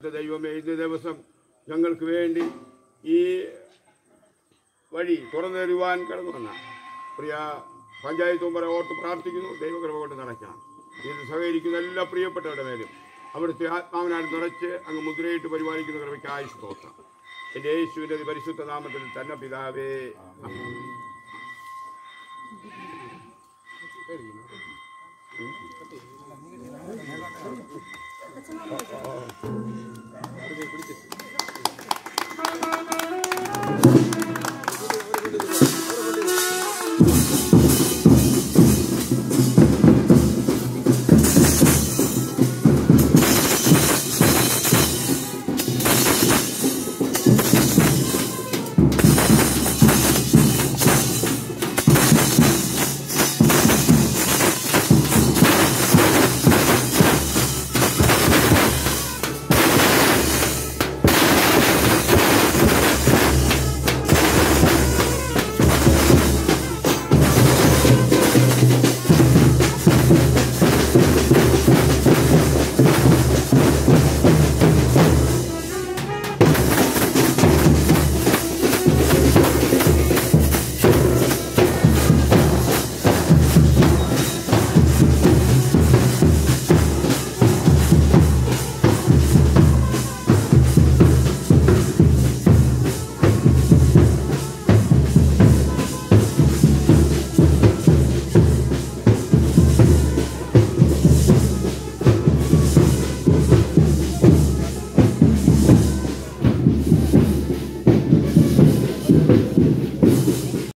ദൈവമേ ഇന്ന് ദിവസം ഞങ്ങൾക്ക് വേണ്ടി ഈ വഴി തുറന്നെറിയുവാൻ കടന്നു വന്ന പ്രിയ പഞ്ചായത്ത് മുമ്പ് ഓർത്ത് പ്രാർത്ഥിക്കുന്നു ദൈവകൃപ കൊണ്ട് നിറയ്ക്കണം ഇത് സഹകരിക്കുന്ന എല്ലാ പ്രിയപ്പെട്ടവരുടെ മേലും അവിടുത്തെ ആത്മാവിനാൽ നിറച്ച് അങ്ങ് മുദ്രയിട്ട് പരിപാലിക്കുന്ന കൃപയ്ക്ക് ആയുസ് തോക്കാം എൻ്റെ യേശുവിൻ്റെ പരിശുദ്ധ നാമത്തിൽ തന്നെ പിതാവേ ആമേൻ. Thank